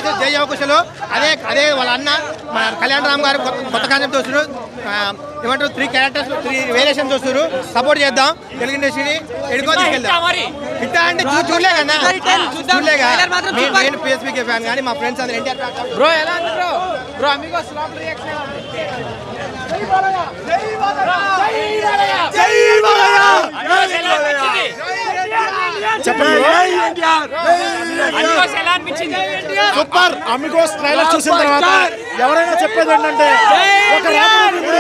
అయితే జై అవకాశాలు అదే అదే వాళ్ళ అన్న మన కళ్యాణ్ రామ్ గారు కొత్త- కొత్త కాన్సెప్ట్ వస్తున్నారు ఆ, ఏమంటారు త్రీ క్యారెక్టర్స్ త్రీ వేరియేషన్స్ వస్తున్నారు సపోర్ట్ చేద్దాం తెలుగు ఇండస్ట్రీని ఎడుకో తీసుకెళ్దాం హిట్ అంటే చూ- చూడలే కదా చూడలేగా నేను- నేను పిఎస్పీకే ఫ్యాన్ కానీ మా ఫ్రెండ్స్ అందరు ఎన్టీఆర్ ఫ్యాన్ కాబట్టి బ్రో ఎలా ఉంది బ్రో బ్రో అమిగోస్ లోపల రియాక్షన్ ఎలా ఉంది సూపర్ అమిగోస్ ట్రైలర్ చూసిన తర్వాత ఎవరైనా చెప్పేది ఏంటంటే ఒక రాముడు భీముడు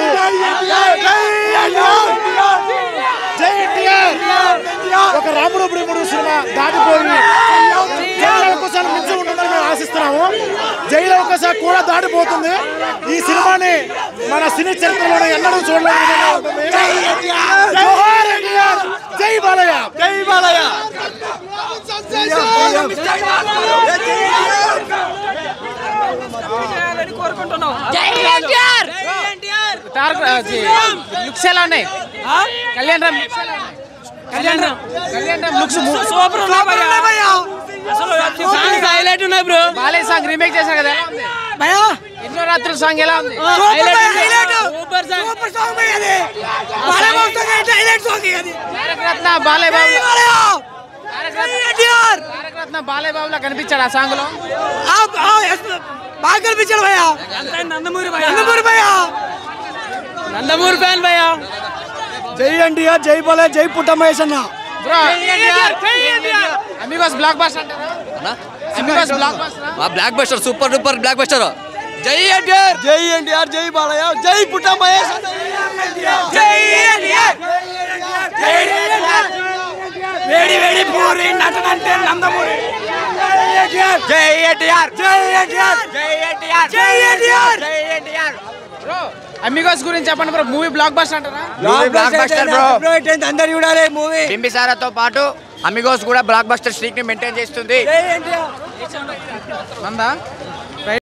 జై ఎన్టీఆర్ ఒక రాముడు భీముడు సినిమా దాటిపోయి జైలు అవకాశాలు మించి ఉంటుందని మేము ఆశిస్తున్నాము జైలు అవకాశాలు కూడా దాటిపోతుంది ఈ సినిమాని మన సినీ చరిత్రలో ఎన్నడూ చూడలేదు విధంగా ఉంటుంది. జోహార్ ఎన్టీఆర్! జై బాలయ్య జై బాలయ్య లుక్స్ ఎలా ఉన్నాయి కళ్యాణ్ రామ్ looks ఎలా ఉన్నాయి? కళ్యాణ్ రామ్ కళ్యాణ్ రామ్ లుక్స్ సూపర్ ఉన్నాయి అసలు సాంగ్స్ హైలైట్ ఉన్నాయి బ్రో బాలయ్య సాంగ్ రీమేక్ చేశారు కదా ఎలా ఉంది భయా ఎన్నో రాత్రుల సాంగ్ ఎలా ఉంది సూపర్ సాంగ్ సూపర్ సాంగ్ భయ్ అది బాలయ్య బాబు సాంగ్ అయితే హైలైట్ సాంగ్ అది తారక రత్న బాలయ్య బాబు బాలయ్య తారక రత్న ఎన్టీఆర్ తారక రత్న బాలయ్య బాబులా కనిపించాడు ఆ సాంగ్ లో ఆ ఆ ఎస్ బాగా కనిపించాడు భయ్యా నందమూరి భయ్యా నందమూరి భయ్యా నందమూరి ఫ్యాన్ భయ్యా జై ఎన్టీఆర్ జై బాలయ్య జై పుట్టమహేష్ అన్న బ్రో అమిగోస్ బ్లాక్ బస్టర్ అంటారా అమిగోస్ బ్లాక్ బస్టర్ మా blockbuster super duper blockbuster జై ఎన్టీఆర్ జై ఎన్టీఆర్ జై బాలయ్య జై పుట్టమహేష్ జై ఎన్టీఆర్ వేడి వేడి పూరి నటనంటే నందమూరి జై ఎన్టీఆర్ జై ఎన్టీఆర్ జై ఎన్టీఆర్ జై ఎన్టీఆర్ జై ఎన్టీఆర్ బ్రో అమిగోస్ గురించి చెప్పండి బ్రో మూవీ బ్లాక్ బస్టర్ అంటారా బ్లాక్ బస్టర్ బ్రో అందరు చూడాలి మూవీ బింబిసారాతో పాటు అమిగోస్ కూడా బ్లాక్ బస్టర్ స్ట్రీక్ ని మెయింటైన్ చేస్తుంది జై ఎన్టీఆర్ మందా